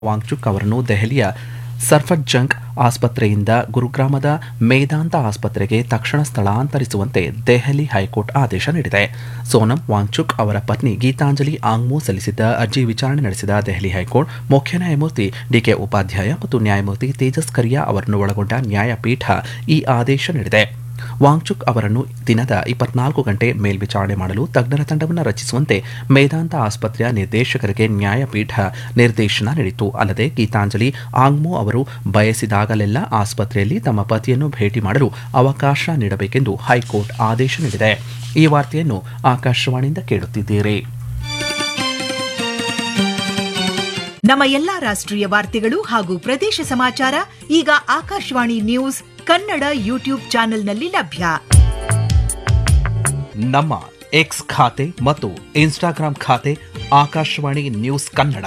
ವಾಂಗ್ಚುಕ್ ಅವರನ್ನು ದೆಹಲಿಯ ಸರ್ಫರ್ಜಂಗ್ ಆಸ್ಪತ್ರೆಯಿಂದ ಗುರುಗ್ರಾಮದ ಮೇದಾಂತ ಆಸ್ಪತ್ರೆಗೆ ತಕ್ಷಣ ಸ್ಥಳಾಂತರಿಸುವಂತೆ ದೆಹಲಿ ಹೈಕೋರ್ಟ್ ಆದೇಶ ನೀಡಿದೆ ಸೋನಂ ವಾಂಗ್ಚುಕ್ ಅವರ ಪತ್ನಿ ಗೀತಾಂಜಲಿ ಆಂಗ್ಮೋ ಸಲ್ಲಿಸಿದ್ದ ಅರ್ಜಿ ವಿಚಾರಣೆ ನಡೆಸಿದ ದೆಹಲಿ ಹೈಕೋರ್ಟ್ ಮುಖ್ಯ ನ್ಯಾಯಮೂರ್ತಿ ಡಿಕೆ ಉಪಾಧ್ಯಾಯ ಮತ್ತು ನ್ಯಾಯಮೂರ್ತಿ ತೇಜಸ್ ಕರಿಯಾ ಅವರನ್ನು ಒಳಗೊಂಡ ನ್ಯಾಯಪೀಠ ಈ ಆದೇಶ ನೀಡಿದೆ ವಾಂಗ್ಚುಕ್ ಅವರನ್ನು ದಿನದ ಇಪ್ಪತ್ನಾಲ್ಕು ಗಂಟೆ ಮೇಲ್ವಿಚಾರಣೆ ಮಾಡಲು ತಜ್ಞರ ತಂಡವನ್ನು ರಚಿಸುವಂತೆ ಮೇದಾಂತ ಆಸ್ಪತ್ರೆಯ ನಿರ್ದೇಶಕರಿಗೆ ನ್ಯಾಯಪೀಠ ನಿರ್ದೇಶನ ನೀಡಿತು ಅಲ್ಲದೆ ಗೀತಾಂಜಲಿ ಆಂಗ್ಮೋ ಅವರು ಬಯಸಿದಾಗಲೆಲ್ಲ ಆಸ್ಪತ್ರೆಯಲ್ಲಿ ತಮ್ಮ ಪತಿಯನ್ನು ಭೇಟಿ ಮಾಡಲು ಅವಕಾಶ ನೀಡಬೇಕೆಂದು ಹೈಕೋರ್ಟ್ ಆದೇಶ ನೀಡಿದೆ ಈ ವಾರ್ತೆಯನ್ನು ಆಕಾಶವಾಣಿಯಿಂದ ಕೇಳುತ್ತಿದ್ದೀರಿ ನಮ್ಮ ಎಲ್ಲಾ ರಾಷ್ಟ್ರೀಯ ವಾರ್ತೆಗಳು ಹಾಗೂ ಪ್ರದೇಶ ಸಮಾಚಾರ ಈಗ ಆಕಾಶವಾಣಿ ನ್ಯೂಸ್ ಕನ್ನಡ ಯೂಟ್ಯೂಬ್ ಚಾನೆಲ್ನಲ್ಲಿ ಲಭ್ಯ ನಮ್ಮ ಎಕ್ಸ್ ಖಾತೆ ಮತ್ತು ಇನ್ಸ್ಟಾಗ್ರಾಂ ಖಾತೆ ಆಕಾಶವಾಣಿ ನ್ಯೂಸ್ ಕನ್ನಡ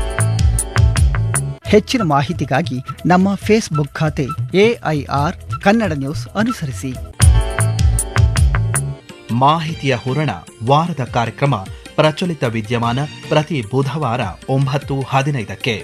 ಹೆಚ್ಚಿನ ಮಾಹಿತಿಗಾಗಿ ನಮ್ಮ ಫೇಸ್ಬುಕ್ ಖಾತೆ ಎಐಆರ್ ಕನ್ನಡ ನ್ಯೂಸ್ ಅನುಸರಿಸಿ ಮಾಹಿತಿಯ ಹೂರಣ ವಾರದ ಕಾರ್ಯಕ್ರಮ ಪ್ರಚಲಿತ ವಿದ್ಯಮಾನ ಪ್ರತಿ ಬುಧವಾರ ಒಂಬತ್ತು ಹದಿನೈದಕ್ಕೆ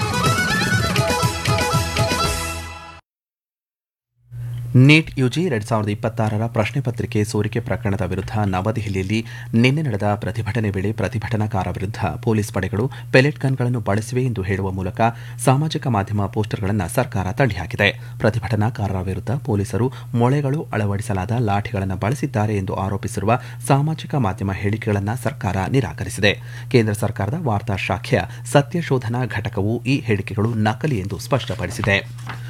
ನೀಟ್ ಯುಜಿ ಎರಡ್ ಸಾವಿರದ ಇಪ್ಪತ್ತಾರರ ಪ್ರಶ್ನೆ ಪತ್ರಿಕೆ ಸೋರಿಕೆ ಪ್ರಕರಣದ ವಿರುದ್ಧ ನವದೆಹಲಿಯಲ್ಲಿ ನಿನ್ನೆ ನಡೆದ ಪ್ರತಿಭಟನೆ ವೇಳೆ ಪ್ರತಿಭಟನಾಕಾರ ವಿರುದ್ಧ ಪೊಲೀಸ್ ಪಡೆಗಳು ಪೆಲೆಟ್ ಗನ್ಗಳನ್ನು ಬಳಸಿವೆ ಎಂದು ಹೇಳುವ ಮೂಲಕ ಸಾಮಾಜಿಕ ಮಾಧ್ಯಮ ಪೋಸ್ಟರ್ಗಳನ್ನು ಸರ್ಕಾರ ತಳ್ಳಿಹಾಕಿದೆ ಪ್ರತಿಭಟನಾಕಾರರ ವಿರುದ್ಧ ಪೊಲೀಸರು ಮೊಳೆಗಳು ಅಳವಡಿಸಲಾದ ಲಾಠಿಗಳನ್ನು ಬಳಸಿದ್ದಾರೆ ಎಂದು ಆರೋಪಿಸಿರುವ ಸಾಮಾಜಿಕ ಮಾಧ್ಯಮ ಹೇಳಿಕೆಗಳನ್ನು ಸರ್ಕಾರ ನಿರಾಕರಿಸಿದೆ ಕೇಂದ್ರ ಸರ್ಕಾರದ ವಾರ್ತಾ ಶಾಖೆಯ ಸತ್ಯಶೋಧನಾ ಘಟಕವು ಈ ಹೇಳಿಕೆಗಳು ನಕಲಿ ಎಂದು ಸ್ಪಷ್ಟಪಡಿಸಿದೆ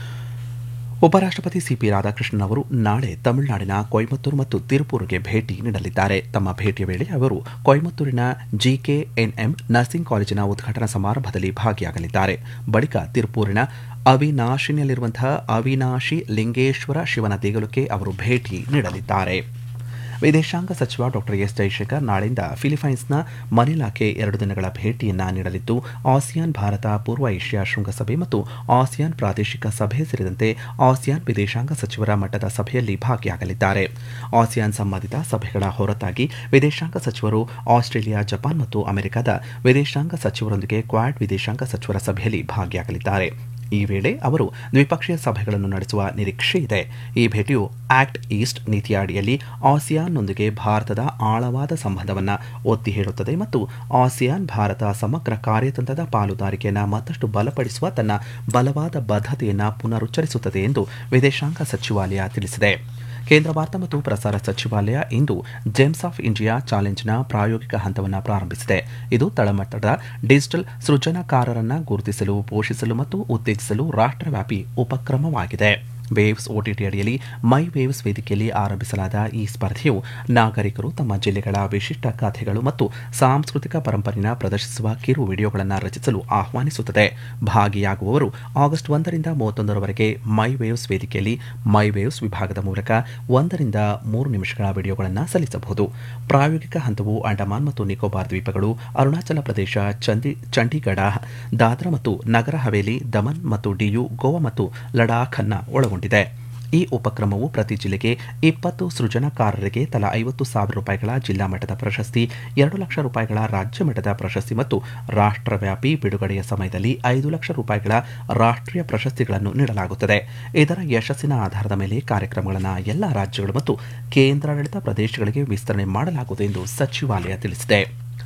ಉಪರಾಷ್ಟಪತಿ ಸಿಪಿ ರಾಧಾಕೃಷ್ಣನ್ ಅವರು ನಾಳೆ ತಮಿಳುನಾಡಿನ ಕೊಯಮತ್ತೂರು ಮತ್ತು ತಿರುಪೂರ್ಗೆ ಭೇಟಿ ನೀಡಲಿದ್ದಾರೆ ತಮ್ಮ ಭೇಟಿಯ ವೇಳೆ ಅವರು ಕೊಯಮತ್ತೂರಿನ ಜಿಕೆಎನ್ಎಂ ನರ್ಸಿಂಗ್ ಕಾಲೇಜಿನ ಉದ್ಘಾಟನಾ ಸಮಾರಂಭದಲ್ಲಿ ಭಾಗಿಯಾಗಲಿದ್ದಾರೆ ಬಳಿಕ ತಿರುಪೂರಿನ ಅವಿನಾಶಿನಲ್ಲಿರುವಂತಹ ಅವಿನಾಶಿ ಲಿಂಗೇಶ್ವರ ಶಿವನ ದೇಗುಲಕ್ಕೆ ಅವರು ಭೇಟಿ ನೀಡಲಿದ್ದಾರೆ ವಿದೇಶಾಂಗ ಸಚಿವ ಡಾ ಎಸ್ ಜೈಶಂಕರ್ ನಾಳೆಯಿಂದ ಫಿಲಿಪೈನ್ಸ್ನ ಮನಿಲಾಕ್ಕೆ ಎರಡು ದಿನಗಳ ಭೇಟಿಯನ್ನ ನೀಡಲಿದ್ದು ಆಸಿಯಾನ್ ಭಾರತ ಪೂರ್ವ ಏಷ್ಯಾ ಶೃಂಗಸಭೆ ಮತ್ತು ಆಸಿಯಾನ್ ಪ್ರಾದೇಶಿಕ ಸಭೆ ಸೇರಿದಂತೆ ಆಸಿಯಾನ್ ವಿದೇಶಾಂಗ ಸಚಿವರ ಮಟ್ಟದ ಸಭೆಯಲ್ಲಿ ಭಾಗಿಯಾಗಲಿದ್ದಾರೆ ಆಸಿಯಾನ್ ಸಂಬಂಧಿತ ಸಭೆಗಳ ಹೊರತಾಗಿ ವಿದೇಶಾಂಗ ಸಚಿವರು ಆಸ್ಟ್ರೇಲಿಯಾ ಜಪಾನ್ ಮತ್ತು ಅಮೆರಿಕದ ವಿದೇಶಾಂಗ ಸಚಿವರೊಂದಿಗೆ ಕ್ವಾಡ್ ವಿದೇಶಾಂಗ ಸಚಿವರ ಸಭೆಯಲ್ಲಿ ಭಾಗಿಯಾಗಲಿದ್ದಾರೆ ಈ ವೇಳೆ ಅವರು ದ್ವಿಪಕ್ಷೀಯ ಸಭೆಗಳನ್ನು ನಡೆಸುವ ನಿರೀಕ್ಷೆ ಇದೆ ಈ ಭೇಟಿಯು ಆಕ್ಟ್ ಈಸ್ಟ್ ನೀತಿಯ ಅಡಿಯಲ್ಲಿ ಆಸಿಯಾನ್ನೊಂದಿಗೆ ಭಾರತದ ಆಳವಾದ ಸಂಬಂಧವನ್ನು ಒತ್ತಿ ಹೇಳುತ್ತದೆ ಮತ್ತು ಆಸಿಯಾನ್ ಭಾರತ ಸಮಗ್ರ ಕಾರ್ಯತಂತ್ರದ ಪಾಲುದಾರಿಕೆಯನ್ನು ಮತ್ತಷ್ಟು ಬಲಪಡಿಸುವ ತನ್ನ ಬಲವಾದ ಬದ್ಧತೆಯನ್ನು ಪುನರುಚ್ಚರಿಸುತ್ತದೆ ಎಂದು ವಿದೇಶಾಂಗ ಸಚಿವಾಲಯ ತಿಳಿಸಿದೆ ಕೇಂದ್ರ ವಾರ್ತಾ ಮತ್ತು ಪ್ರಸಾರ ಸಚಿವಾಲಯ ಇಂದು ಜೆಮ್ಸ್ ಆಫ್ ಇಂಡಿಯಾ ಚಾಲೆಂಜ್ನ ಪ್ರಾಯೋಗಿಕ ಹಂತವನ್ನು ಪ್ರಾರಂಭಿಸಿದೆ ಇದು ತಳಮಟ್ಟದ ಡಿಜಿಟಲ್ ಸೃಜನಕಾರರನ್ನು ಗುರುತಿಸಲು ಪೋಷಿಸಲು ಮತ್ತು ಉತ್ತೇಜಿಸಲು ರಾಷ್ಟ್ರವ್ಯಾಪಿ ಉಪಕ್ರಮವಾಗಿದೆ ವೇವ್ಸ್ ಓಟಿಟಿ ಅಡಿಯಲ್ಲಿ ಮೈ ವೇವ್ಸ್ ವೇದಿಕೆಯಲ್ಲಿ ಆರಂಭಿಸಲಾದ ಈ ಸ್ಪರ್ಧೆಯು ನಾಗರಿಕರು ತಮ್ಮ ಜಿಲ್ಲೆಗಳ ವಿಶಿಷ್ಟ ಕಥೆಗಳು ಮತ್ತು ಸಾಂಸ್ಕೃತಿಕ ಪರಂಪರೆಯನ್ನು ಪ್ರದರ್ಶಿಸುವ ಕಿರು ವಿಡಿಯೋಗಳನ್ನು ರಚಿಸಲು ಆಹ್ವಾನಿಸುತ್ತದೆ ಭಾಗಿಯಾಗುವವರು ಆಗಸ್ಟ್ ಒಂದರಿಂದ ಮೂವತ್ತೊಂದರವರೆಗೆ ಮೈ ವೇವ್ಸ್ ವೇದಿಕೆಯಲ್ಲಿ ಮೈ ವೇವ್ಸ್ ವಿಭಾಗದ ಮೂಲಕ ಒಂದರಿಂದ ಮೂರು ನಿಮಿಷಗಳ ವಿಡಿಯೋಗಳನ್ನು ಸಲ್ಲಿಸಬಹುದು ಪ್ರಾಯೋಗಿಕ ಹಂತವು ಅಂಡಮಾನ್ ಮತ್ತು ನಿಕೋಬಾರ್ ದ್ವೀಪಗಳು ಅರುಣಾಚಲ ಪ್ರದೇಶ ಚಂದಿ ಚಂಡೀಗಢ ದಾದ್ರಾ ಮತ್ತು ನಗರ ಹವೇಲಿ ದಮನ್ ಮತ್ತು ಡಿಯು ಗೋವಾ ಮತ್ತು ಲಡಾಖ್ ಅನ್ನ ಒಳಗೊಂಡಿದೆ ಈ ಉಪಕ್ರಮವು ಪ್ರತಿ ಜಿಲ್ಲೆಗೆ ಇಪ್ಪತ್ತು ಸೃಜನಕಾರರಿಗೆ ತಲಾ ಐವತ್ತು ಸಾವಿರ ರೂಪಾಯಿಗಳ ಜಿಲ್ಲಾ ಮಟ್ಟದ ಪ್ರಶಸ್ತಿ ಎರಡು ಲಕ್ಷ ರೂಪಾಯಿಗಳ ರಾಜ್ಯ ಮಟ್ಟದ ಪ್ರಶಸ್ತಿ ಮತ್ತು ರಾಷ್ಟ್ರವ್ಯಾಪಿ ಬಿಡುಗಡೆಯ ಸಮಯದಲ್ಲಿ ಐದು ಲಕ್ಷ ರೂಪಾಯಿಗಳ ರಾಷ್ಟ್ರೀಯ ಪ್ರಶಸ್ತಿಗಳನ್ನು ನೀಡಲಾಗುತ್ತದೆ ಇದರ ಯಶಸ್ಸಿನ ಆಧಾರದ ಮೇಲೆ ಕಾರ್ಯಕ್ರಮಗಳನ್ನು ಎಲ್ಲ ರಾಜ್ಯಗಳು ಮತ್ತು ಕೇಂದ್ರಾಡಳಿತ ಪ್ರದೇಶಗಳಿಗೆ ವಿಸ್ತರಣೆ ಮಾಡಲಾಗುವುದು ಎಂದು ಸಚಿವಾಲಯ ತಿಳಿಸಿದೆ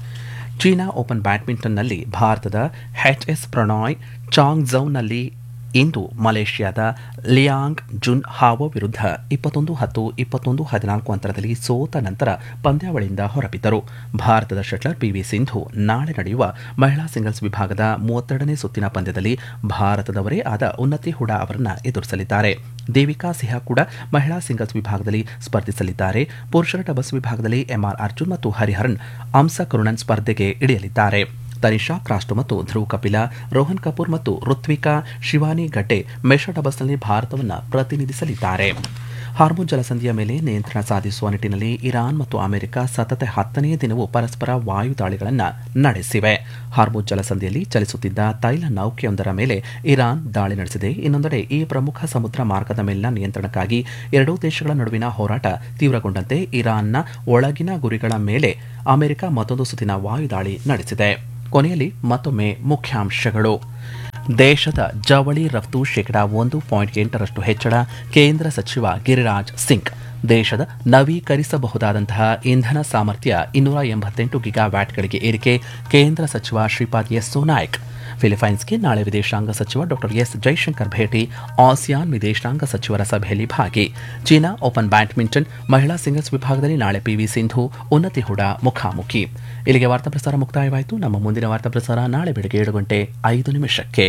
ಚೀನಾ ಓಪನ್ ಬ್ಯಾಡ್ಮಿಂಟನ್ನಲ್ಲಿ ಭಾರತದ ಎಚ್ ಎಸ್ ಪ್ರಣಾಯ್ ಚಾಂಗ್ಝೌನಲ್ಲಿ ಇಂದು ಮಲೇಷ್ಯಾದ ಲಿಯಾಂಗ್ ಜುನ್ ಹಾವೋ ವಿರುದ್ಧ ಇಪ್ಪತ್ತೊಂದು ಹತ್ತು ಇಪ್ಪತ್ತೊಂದು ಹದಿನಾಲ್ಕು ಅಂತರದಲ್ಲಿ ಸೋತ ನಂತರ ಪಂದ್ಯಾವಳಿಯಿಂದ ಹೊರಬಿದ್ದರು ಭಾರತದ ಶಟ್ಲರ್ ಪಿವಿ ಸಿಂಧು ನಾಳೆ ನಡೆಯುವ ಮಹಿಳಾ ಸಿಂಗಲ್ಸ್ ವಿಭಾಗದ ಮೂವತ್ತೆರಡನೇ ಸುತ್ತಿನ ಪಂದ್ಯದಲ್ಲಿ ಭಾರತದವರೇ ಆದ ಉನ್ನತಿ ಹುಡಾ ಅವರನ್ನ ಎದುರಿಸಲಿದ್ದಾರೆ ದೇವಿಕಾ ಸಿಹಾ ಕೂಡ ಮಹಿಳಾ ಸಿಂಗಲ್ಸ್ ವಿಭಾಗದಲ್ಲಿ ಸ್ಪರ್ಧಿಸಲಿದ್ದಾರೆ ಪುರುಷರ ಡಬಲ್ಸ್ ವಿಭಾಗದಲ್ಲಿ ಎಂಆರ್ ಅರ್ಜುನ್ ಮತ್ತು ಹರಿಹರನ್ ಅಂಸ ಕರುಣನ್ ಸ್ಪರ್ಧೆಗೆ ಇಳಿಯಲಿದ್ದಾರೆ ತನಿಷಾ ಕ್ರಾಸ್ಟೋ ಮತ್ತು ಧ್ರುವ್ ಕಪಿಲಾ ರೋಹನ್ ಕಪೂರ್ ಮತ್ತು ಋತ್ವಿಕಾ ಶಿವಾನಿ ಗಡ್ಡೆ ಮಿಶ್ರ ಡಬಲ್ಸ್ನಲ್ಲಿ ಭಾರತವನ್ನು ಪ್ರತಿನಿಧಿಸಲಿದ್ದಾರೆ ಹಾರ್ಮೋನ್ ಜಲಸಂಧಿಯ ಮೇಲೆ ನಿಯಂತ್ರಣ ಸಾಧಿಸುವ ನಿಟ್ಟಿನಲ್ಲಿ ಇರಾನ್ ಮತ್ತು ಅಮೆರಿಕ ಸತತ ಹತ್ತನೇ ದಿನವೂ ಪರಸ್ಪರ ವಾಯು ದಾಳಿಗಳನ್ನು ನಡೆಸಿವೆ ಹಾರ್ಮೋನ್ ಜಲಸಂಧಿಯಲ್ಲಿ ಚಲಿಸುತ್ತಿದ್ದ ತೈಲ ನೌಕೆಯೊಂದರ ಮೇಲೆ ಇರಾನ್ ದಾಳಿ ನಡೆಸಿದೆ ಇನ್ನೊಂದೆಡೆ ಈ ಪ್ರಮುಖ ಸಮುದ್ರ ಮಾರ್ಗದ ಮೇಲಿನ ನಿಯಂತ್ರಣಕ್ಕಾಗಿ ಎರಡೂ ದೇಶಗಳ ನಡುವಿನ ಹೋರಾಟ ತೀವ್ರಗೊಂಡಂತೆ ಇರಾನ್ನ ಒಳಗಿನ ಗುರಿಗಳ ಮೇಲೆ ಅಮೆರಿಕ ಮತ್ತೊಂದು ಸುತ್ತಿನ ವಾಯುದಾಳಿ ನಡೆಸಿದೆ ಕೊನೆಯಲ್ಲಿ ಮತ್ತೊಮ್ಮೆ ಮುಖ್ಯಾಂಶಗಳು ದೇಶದ ಜವಳಿ ರಫ್ತು ಶೇಕಡಾ ಒಂದು ಪಾಯಿಂಟ್ ಎಂಟರಷ್ಟು ಹೆಚ್ಚಳ ಕೇಂದ್ರ ಸಚಿವ ಗಿರಿರಾಜ್ ಸಿಂಗ್ ದೇಶದ ನವೀಕರಿಸಬಹುದಾದಂತಹ ಇಂಧನ ಸಾಮರ್ಥ್ಯ ಇನ್ನೂರ ಎಂಬತ್ತೆಂಟು ಗಿಗಾವ್ಯಾಟ್ಗಳಿಗೆ ಏರಿಕೆ ಕೇಂದ್ರ ಸಚಿವ ಶ್ರೀಪಾದ್ ಯೆಸ್ಸೋ ನಾಯ್ಕ್ ಫಿಲಿಪೈನ್ಸ್ಗೆ ನಾಳೆ ವಿದೇಶಾಂಗ ಸಚಿವ ಡಾಕ್ಟರ್ ಎಸ್ ಜೈಶಂಕರ್ ಭೇಟಿ ಆಸಿಯಾನ್ ವಿದೇಶಾಂಗ ಸಚಿವರ ಸಭೆಯಲ್ಲಿ ಭಾಗಿ ಚೀನಾ ಓಪನ್ ಬ್ಯಾಡ್ಮಿಂಟನ್ ಮಹಿಳಾ ಸಿಂಗಲ್ಸ್ ವಿಭಾಗದಲ್ಲಿ ನಾಳೆ ಪಿವಿ ಸಿಂಧು ಉನ್ನತಿ ಹುಡ ಮುಖಾಮುಖಿ ಇಲ್ಲಿಗೆ ವಾರ್ತಾ ಪ್ರಸಾರ ಮುಕ್ತಾಯವಾಯಿತು ನಮ್ಮ ಮುಂದಿನ ವಾರ್ತಾ ಪ್ರಸಾರ ನಾಳೆ ಬೆಳಗ್ಗೆ ಏಳು ಗಂಟೆ ಐದು ನಿಮಿಷಕ್ಕೆ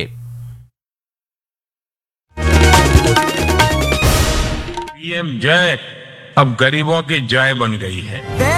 पीएम जय अब गरीबों की जय बन गई है